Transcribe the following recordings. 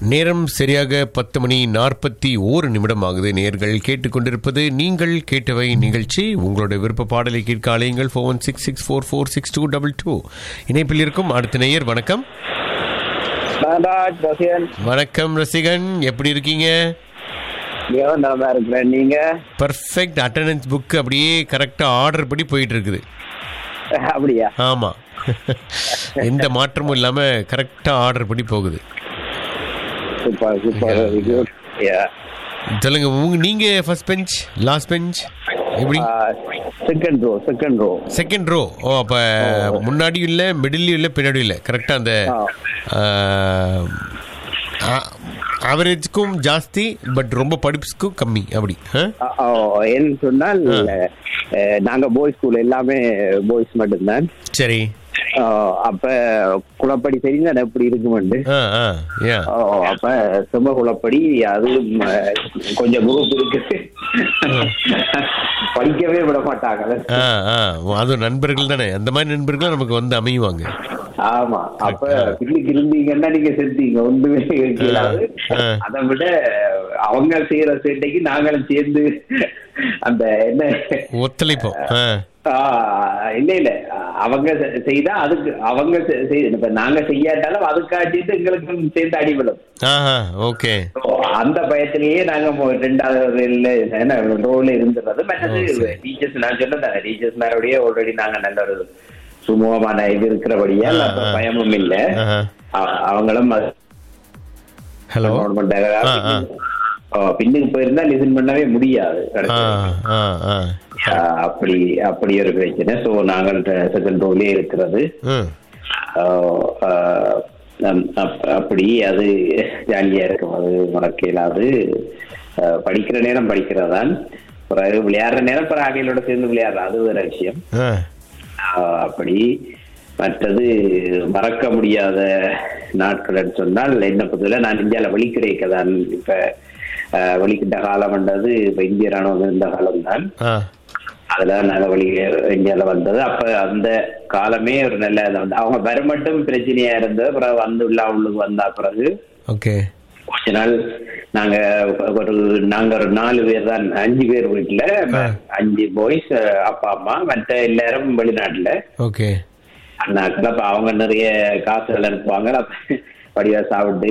நேரம் சரியாக பத்து மணி நாற்பத்தி ஓரு நிமிடம் ஆகுது நேர்கள் கேட்டுக்கொண்டிருப்பது நீங்கள் கேட்டவை நிகழ்ச்சி உங்களுடைய விருப்ப பாடலை கேட்க அலையுங்கள் four one six six four four six two double two இணைப்பில் இருக்கும் அடுத்த நேயர் வணக்கம் நான்ராஜ் ரசிகன் வணக்கம் ரசிகன் எப்படி இருக்கீங்க மிகவும் நலமா இருக்கிறேன் நீங்க பர்ஃபெக்ட் அட்டண்டன்ஸ் புக் அப்படியே கரெக்டாக ஆர்டர் படி போயிட்டு இருக்குது அப்படியா ஆமாம் எந்த மாற்றமும் இல்லாமல் கரெக்டாக ஆர்டர் படி போகுது சூப்பர் சூப்பர் வெரி குட் சொல்லுங்க உங்க நீங்க ஃபர்ஸ்ட் பெஞ்ச் லாஸ்ட் பெஞ்ச் எப்படி second row second row second row ஓ அப்ப முன்னாடியும் இல்ல மிடில்லையும் இல்ல பின்னாடியும் இல்ல கரெக்டா அந்த ஆவரேஜ்க்கும் ஜாஸ்தி பட் ரொம்ப படிப்புக்கும் கம்மி அப்படி ஆ? என்ன சொன்னால் அஹ், நாங்க பாய்ஸ் ஸ்கூல் எல்லாமே பாய்ஸ் மட்டும்தான் சரி அஹ், அப்ப குளப்படி தெரியுங்க எப்படி இருக்குமெண்டு ஆ ஆ யா அஹ், அப்ப சும குளப்படி அதுவும் அஹ், கொஞ்சம் குரூப் இருக்கு படிக்கவே விட மாட்டாங்க ஆ ஆ அது நண்பர்கள் தானே அந்த மாதிரி நண்பர்கள் நமக்கு வந்து அமையுவாங்க ஆமா அப்ப பின்னுக்கு இருந்தீங்கன்னா நீங்க செஞ்சீங்க ஒண்ணுமே இருக்காது ஆ. அதை விட அவங்க செய்யற சேட்டைக்கு நாங்களும் சேர்ந்து அந்த என்ன ஒத்துழைப்போம் ஆ ஆ, இல்ல இல்ல அவங்க செ- செய்தா அதுக்கு அவங்க செ- செய்- இப்ப நாங்க செய்யாட்டாலும் அதுக்காட்டிட்டு எங்களுக்கு சேர்ந்து அடிபடும் ஆஹா ஓகே So, அந்த பயத்திலேயே நாங்க மொ- ரெண்டாவது இல்ல என்ன ரோல இருந்துறது மற்றது டீச்சர்ஸ் நான் சொன்னேன் டீச்சர்ஸ் மேலோடய ஆல்ரெடி நாங்க நல்ல ஒரு சுமூகமான இது இருக்கிறபடியா ஆ, அப்ப ஆ. பயமும் இல்ல ஆஹா. அ- அவங்களும் அது ஹலோ government ஆக- ஆ, ஆ. ஓ, பின்னுக்கு போயிருந்தா லிசன் பண்ணவே முடியாது ஆ கடைசியில. ஆ ஆ ஆ, அப்படி அப்படி ஒரு பிரச்சனை சோ நாங்கள் செகண்ட் ரோலே இருக்கிறது ம் ஆ, ஆ, அம்- அப்- அப்படி அது ஜாலியா இருக்கும் அது மறக்க இயலாது ஆ, படிக்கிற நேரம் படிக்கிறதான் பிறகு விளையாடுற நேரம் பிறகு அவைகளோட சேர்ந்து விளையாடுற அது வேற விஷயம் ஆ ஆ, அப்படி மற்றது மறக்க முடியாத நாட்கள் சொன்னால் என்ன பொறுத்தவரை நான் இந்தியாவில் வெளிக்கிறைக்க தான் இப்ப ஆ, வெளிக்கிட்ட காலம் வந்தது இப்ப இந்திய ராணுவம் இருந்த காலம் தான் ஆ அதுல நாங்க வெளி இந்தியால வந்தது அப்ப அந்த காலமே ஒரு நல்ல இது வந்து அவங்க வர மட்டும் பிரச்சனையா இருந்தது அப்புறம் வந்து உள்ள உள்ளுக்கு வந்தா பிறகு ஓகே கொஞ்ச நாள் நாங்க ஒரு நாங்க ஒரு நாலு பேர் தான் அஞ்சு பேர் வீட்டுல அஞ்சு பாய்ஸ் அப்பா அம்மா மற்ற எல்லாரும் வெளிநாட்டுல ஓகே அண்ணாக்கள் அப்ப அவங்க நிறைய காசுகள் அனுப்புவாங்க அப்ப படிவா சாப்பிட்டு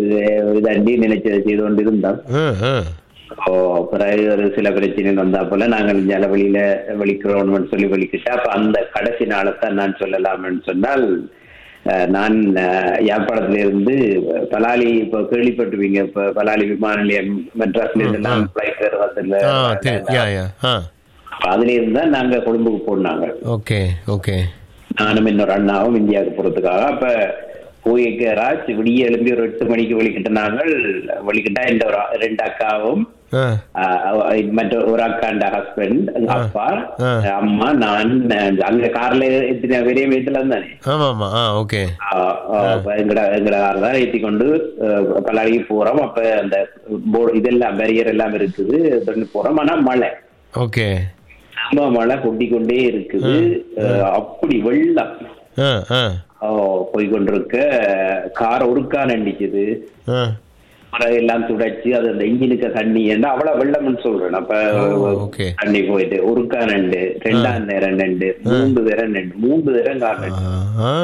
இதாண்டி நினைச்சதை செய்து கொண்டு இருந்தோம் ஆ ஆ ஓ பிறகு ஒரு சில பிரச்சனை வந்தா போல நாங்கள் ஜல வெளியில வெளிக்கிறோம்னு சொல்லி வெளிக்கிட்டு அப்ப அந்த கடைசி நாளைத்தான் நான் சொல்லலாம்னு சொன்னால் அஹ், நான் அஹ், யாழ்ப்பாணத்துல இருந்து பலாலி இப்ப கேள்விப்பட்டிருப்பீங்க இப்ப பலாலி விமான நிலையம் மெட்ராஸ்ல இருந்தெல்லாம் ஃபிளைட் வருவதில்ல ஆ சரி யா யா ஆ அதுல இருந்தா நாங்க கொழும்புக்கு போனாங்க ஓகே ஓகே நானும் இன்னொரு அண்ணாவும் இந்தியாவுக்கு போறதுக்காக அப்ப போய்க்கு ராஜ் விடிய எழும்பி ஒரு எட்டு மணிக்கு வெளிக்கிட்ட நாங்கள் வெளிக்கிட்டா இந்த ஒரு ஆ- ரெண்டு அக்காவும் ஆ ஆஹ் மற்ற ஒரு அக்காண்ட ஹஸ்பண்ட் அப்பா ஆ. அம்மா நான் அஹ் அங்க கார்ல எத்தனை பெரிய வீட்டுல இருந்தானே ஆமாம் ஆமாம் ஆ ஓகே ஆஹ் ஆஹ் எங்கட எங்கட கார் தான் ஏத்தி கொண்டு அஹ் பல்லாரிக்கு போறோம் அப்ப அந்த போர்டு இதெல்லாம் பேரியர் எல்லாம் இருக்குது பண்ணி போறோம் ஆனா மழை ஓகே ரொம்ப மழை கொட்டி கொண்டே இருக்குது அஹ் அப்படி வெள்ளம் ஆ ஆ போய் கொண்டிருக்க கார் ஒருக்கா நண்டிக்குது ஆ மரம் எல்லாம் துடைச்சு அது அந்த இன்ஜினுக்கு தண்ணி என்ன அவ்வளவு வெள்ளம்னு சொல்றேன் அப்ப ஓ, okay. தண்ணி போயிட்டு ஒருக்கா நண்டு ரெண்டாம் நேரம் நண்டு மூன்று தரம் நண்டு மூன்று தரம் கார் நண்டு ஆ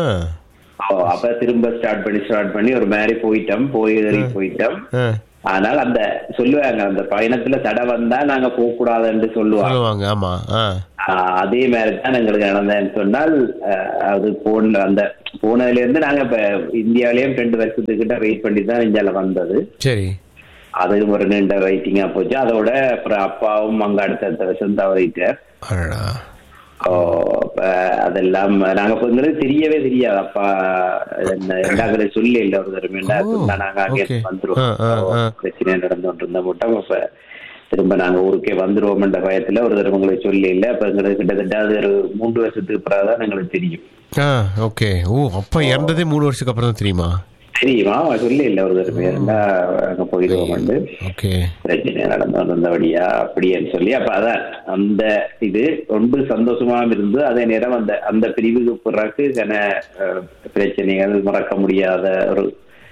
ஓ, அப்ப திரும்ப ஸ்டார்ட் பண்ணி ஸ்டார்ட் பண்ணி ஒரு மாதிரி போயிட்டோம் போய் ஏறி போயிட்டோம் ஆ ஆனால் அந்த சொல்லுவாங்க அந்த பயணத்துல தடை வந்தா நாங்க போக கூடாதுன்னு சொல்லுவாங்க சொல்லுவாங்க ஆமாம் ஆ ஆஹ் அதே மாதிரி தான் எங்களுக்கு நடந்ததுன்னு சொன்னால் ஆஹ் அது போன அந்த போனதுல இருந்து நாங்க இப்ப இந்தியாவிலயும் ரெண்டு வருஷத்துக்கிட்ட வெயிட் பண்ணி தான் இந்தியால வந்தது சரி அது ஒரு நீண்ட வெயிட்டிங்கா போச்சு அதோட அப்புறம் அப்பாவும் அங்க அடுத்தடுத்த வருஷம் தவறிட்டார் அடடா ஓ, அப்ப அதெல்லாம் நாங்க இப்ப எங்களுக்கு தெரியவே தெரியாது அப்பா என்ன ரெண்டாவது சொல்லி இல்ல ஒரு தடவை ரெண்டாவது சொன்னா நாங்க அங்கே okay. வந்துருவோம் ஆ, ஆ, ஆ. பிரச்சனை நடந்து கொண்டிருந்த மட்டும் அப்ப திரும்ப நாங்க ஊருக்கே வந்துருவோம்ன்ற பயத்துல ஒரு தடவை உங்களுக்கு சொல்லி இல்ல அப்ப எங்களுக்கு கிட்டத்தட்ட அது ஒரு மூன்று வருஷத்துக்கு பிறகுதான் எங்களுக்கு தெரியும் ஆ ஓகே ஓ அப்பா இறந்ததே மூணு வருஷத்துக்கு அப்புறம் தான் தெரியுமா தெரியுமா அவன் சொல்லி இல்ல ஒரு தடவை இருந்தா அங்க போயிடுவோம் வந்து ஓகே பிரச்சனை நடந்து வந்தபடியா அப்படின்னு சொல்லி அப்ப அதான் அந்த இது ரொம்ப சந்தோஷமா இருந்து அதே நேரம் அந்த அந்த பிரிவுக்கு பிறகு கன அஹ், பிரச்சனைகள் மறக்க முடியாத ஒரு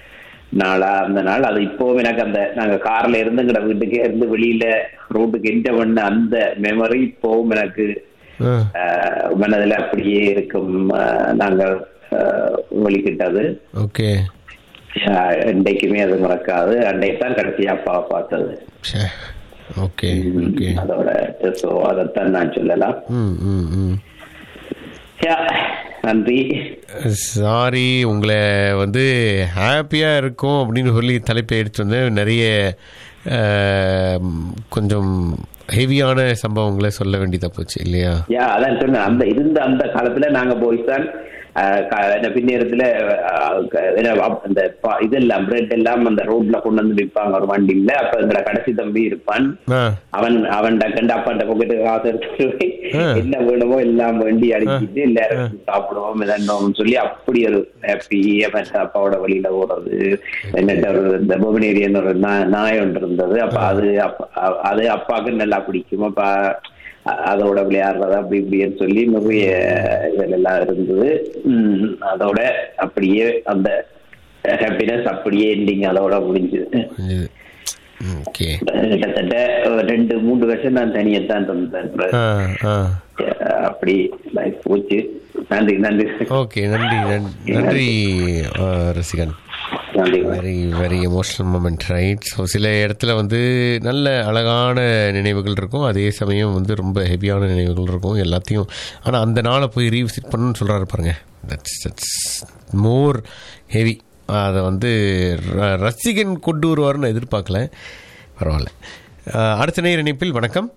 நாளா அந்த நாள் அது இப்போவும் எனக்கு அந்த நாங்க கார்ல இருந்து எங்கட வீட்டுக்கே இருந்து வெளியில ரோட்டுக்கு என்ட பண்ண அந்த மெமரி இப்போவும் எனக்கு ஆ, ஆஹ், மனதுல அப்படியே இருக்கும் ஆஹ், நாங்கள் ஆஹ், வெளிக்கிட்டது ஓகே ஆஹ், என்றைக்குமே அது மறக்காது அன்றைக்கு தான் கடைசியா அப்பாவை பார்த்தது ச்சே. ஓகே ஓகே அதோட ஸோ அதைத்தான் நான் சொல்லலாம் ம் ம் ம் யா, நன்றி சாரி உங்களை வந்து ஹாப்பியாக இருக்கும் அப்படின்னு சொல்லி தலைப்பை எடுத்து வந்தேன் நிறைய அஹ், கொஞ்சம் ஹெவியான சம்பவங்களை சொல்ல வேண்டியதாக போச்சு இல்லையா யா அதான் சொன்னேன் அந்த இருந்த அந்த காலத்துல நாங்க போய் தான் ஆஹ், க- என்ன பின்னேரத்துல ஆஹ், க- என்ன அப்- அந்த ப- இதெல்லாம் பிரெட் எல்லாம் அந்த ரோட்ல கொண்டு வந்து விற்பாங்க ஒரு வண்டியில அப்ப எங்கட கடைசி தம்பி இருப்பான் ஆ அவன் அவன் கண்டு அப்பாட்ட பொக்கெட்டு காசு எடுத்துட்டு போய் ஆ. என்ன வேணுமோ எல்லாம் வேண்டி அடிக்கிட்டு எல்லாரும் சாப்பிடுவோம் இதன்னோம்னு சொல்லி அப்படி ஒரு ஹாப்பி அப்பாவோட வழியில ஓடுறது என்னட்ட ஒரு இந்த பொபனேரியன் ஒரு நா- நாய் ஒன்று இருந்தது அப்ப அது அப்ப- அ- அது அப்பாவுக்கு நல்லா பிடிக்கும் அப்ப அ- அதோட விளையாடுறது அப்படி இப்படின்னு சொல்லி நிறைய இதெல்லாம் இருந்தது உம் அதோட அப்படியே அந்த ஹாப்பினஸ் அப்படியே எண்டிங் அதோட முடிஞ்சது புரிஞ்சுது ஓகே கிட்டத்தட்ட ரெண்டு மூன்று வருஷம் நான் தனியத்தான் இருந்தேன் ஆ ஆ அப்படி லைஃப் போச்சு நன்றி நன்றி ஓகே நன்றி நன்றி நன்றி ஆ, ரசிகன் நன்றி very very emotional moment right so சில இடத்துல வந்து நல்ல அழகான நினைவுகள் இருக்கும் அதே சமயம் வந்து ரொம்ப ஹெவியான நினைவுகள் இருக்கும் எல்லாத்தையும் ஆனால் அந்த நாளை போய் ரீவிசிட் பண்ணணும்னு சொல்கிறாரு பாருங்க தட்ஸ் தட்ஸ் மோர் ஹெவி அதை வந்து ர- ரசிகன் கொண்டு வருவார்னு எதிர்பார்க்கல பரவாயில்ல ஆ, அடுத்த நேர இணைப்பில் வணக்கம்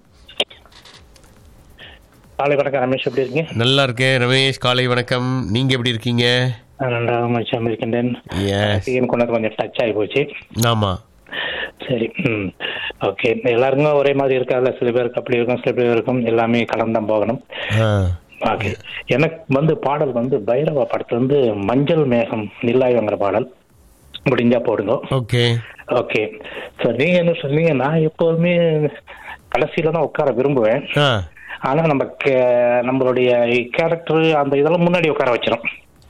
காலை வணக்கம் ரமேஷ் எப்படி இருக்கீங்க நல்லா இருக்கேன் ரமேஷ் காலை வணக்கம் நீங்கள் எப்படி இருக்கீங்க நான் நன்றாக மனுஷன் இருக்கின்றேன் எஸ் எனக்கு கொண்டு கொஞ்சம் டச் ஆகி போச்சு ஆமாம் சரி ம் ஓகே எல்லாருக்கும் ஒரே மாதிரி இருக்காதுல்ல சில பேருக்கு அப்படி இருக்கும் சில பேர் இருக்கும் எல்லாமே கலந்து தான் போகணும் ஆ ஓகே எனக்கு வந்து பாடல் வந்து பைரவா படத்துல வந்து மஞ்சள் மேகம் நில்லாயுங்கிற பாடல் முடிஞ்சா போடுங்க ஓகே ஓகே சார் நீங்க என்ன சொன்னீங்க நான் எப்போதுமே கடைசியில தான் உட்கார விரும்புவேன் ஆ ஆனா நம்ம கே- நம்மளுடைய கேரக்டர் அந்த இதெல்லாம் முன்னாடி உட்கார வச்சிடும்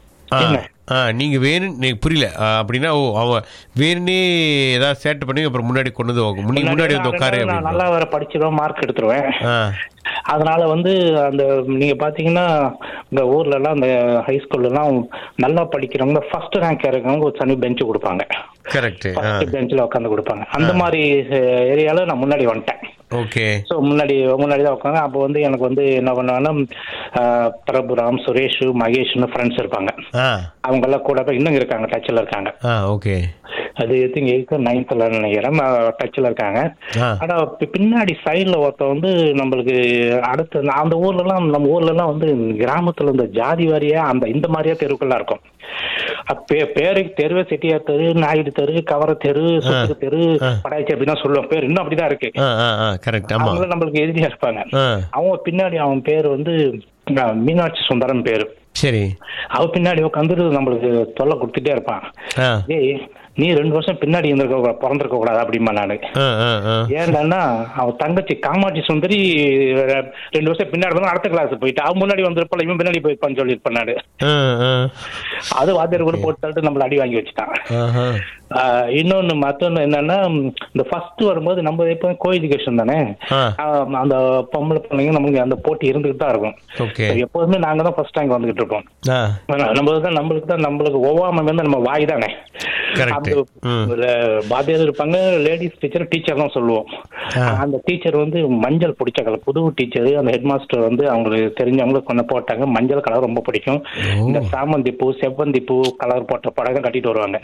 ஆ என்ன? ஆ நீங்கள் வேணும் எனக்கு புரியல ஆ, அப்படின்னா ஓ அவன் வேணுனே ஏதாவது சேட்டை பண்ணி அப்புறம் முன்னாடி கொண்டு வந்து உக்க- முன்னாடி முன்னாடி வந்து உட்காரு நான் அப்படின்னு நல்லா வர படிச்சிருவேன் மார்க் எடுத்துருவேன் ஆ அதனால வந்து அந்த நீங்க பாத்தீங்கன்னா இந்த ஊர்ல எல்லாம் இந்த ஹை ஸ்கூல்ல எல்லாம் நல்லா படிக்கிறவங்க ஃபர்ஸ்ட் ரேங்க் இருக்கவங்க ஒரு தனி பெஞ்ச் கொடுப்பாங்க கரெக்ட் ஆ ஃபர்ஸ்ட் பெஞ்சில் உட்காந்து கொடுப்பாங்க அந்த மாதிரி ஏரியால நான் முன்னாடி வந்துட்டேன் ஓகே ஸோ முன்னாடி முன்னாடி தான் உட்காந்து அப்போ வந்து எனக்கு வந்து என்ன பண்ணுவாங்கன்னா ஆஹ், பிரபுராம் சுரேஷ் மகேஷ்னு ஃப்ரெண்ட்ஸ் இருப்பாங்க ஆ அவங்க எல்லாம் கூட போய் இன்னும் இருக்காங்க டச்சில் இருக்காங்க ஆ ஓகே அது எத்திங்க எயித்து நைன்த்தில் நினைக்கிறேன் டச்சில் இருக்காங்க ஆ ஆனா பி- பின்னாடி சைடுல ஒருத்த வந்து நம்மளுக்கு அடுத்து நான் அந்த ஊர்ல எல்லாம் நம்ம ஊர்ல எல்லாம் வந்து கிராமத்துல இந்த ஜாதி வாரியா அந்த இந்த மாதிரியா தெருக்கள்லாம் இருக்கும் அப்ப பே- பேருக்கு தெருவே செட்டியார் தெரு நாயுடு தெரு கவர தெரு சுத்துக்கு தெரு ஆ. படாய்ச்சி அப்படிதான் சொல்லுவோம் பேர் இன்னும் அப்படிதான் இருக்கு ஆ ஆ ஆ கரெக்ட் ஆமாம் அவங்களும் நம்மளுக்கு எதிரியா இருப்பாங்க ஆ அவங்க பின்னாடி அவன் பேர் வந்து அஹ், மீனாட்சி சுந்தரம் பேரு சரி அவ பின்னாடி உட்காந்து நம்மளுக்கு தொல்லை கொடுத்துட்டே இருப்பான் ஆ ஏய் நீ ரெண்டு வருஷம் பின்னாடி இருந்திருக்க பிறந்திருக்க கூடாது அப்படிமா நானு ஆ ஆ ஆ ஏன்டான்னா அவன் தங்கச்சி காமாட்சி சுந்தரி ரெ- ரெண்டு வருஷம் பின்னாடி வந்து அடுத்த கிளாஸ் போயிட்டு அவன் முன்னாடி வந்திருப்பான் இவன் பின்னாடி போயிருப்பான்னு சொல்லியிருப்பான் நாடு ஆ ஆ அது வாத்தியார் கூட போட்டு தள்ளிட்டு நம்மள அடி வாங்கி வச்சுட்டான் ஆஹா ஆஹ் இன்னொன்னு மத்தொன்னு என்னன்னா இந்த ஃபர்ஸ்ட் வரும்போது நம்ம எப்போ கோ எஜுகேஷன் தானே ஆ ஆஹ் அந்த பொம்பளை பிள்ளைங்க நமக்கு அந்த போட்டி இருந்துகிட்டு தான் இருக்கும் ஓகே எப்போதுமே நாங்க தான் ஃபர்ஸ்ட் ரேங்க் வந்துகிட்டு இருக்கோம் ஆ நம்மளுக்கு தான் நம்மளுக்கு தான் நம்மளுக்கு ஒவ்வாம வந்து நம்ம வாய் தானே Correct. அந்த ம். ஒரு வாத்தியார் இருப்பாங்க லேடிஸ் டீச்சர் டீச்சர் தான் சொல்லுவோம் ஆ. அந்த டீச்சர் வந்து மஞ்சள் பிடிச்ச கலர் புது டீச்சர் அந்த ஹெட் மாஸ்டர் வந்து அவங்களுக்கு தெரிஞ்சவங்களுக்கு கொண்டு போட்டாங்க மஞ்சள் கலர் ரொம்ப பிடிக்கும் இந்த சாமந்தி பூ செவ்வந்தி பூ கலர் போட்ட படகம் கட்டிட்டு வருவாங்க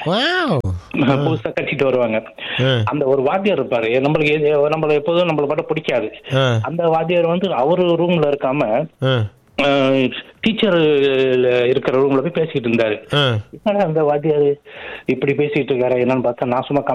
வாவ் புதுசா கட்டிட்டு வருவாங்க ஆ அந்த ஒரு வாத்தியார் இருப்பாரு நம்மளுக்கு எது- நம்மள எப்போதும் நம்மள பாட்ட பிடிக்காது ஆ அந்த வாத்தியார் வந்து அவரு ரூம்ல இருக்காம ஆ டீச்சர் இருக்கிற ரூம்ல போய் பேசிட்டு இருந்தாரு ஆ என்னடா அந்த வாத்தியாரு இப்படி பேசிட்டு இருக்காரு என்னன்னு பார்த்தா நான் சும்மா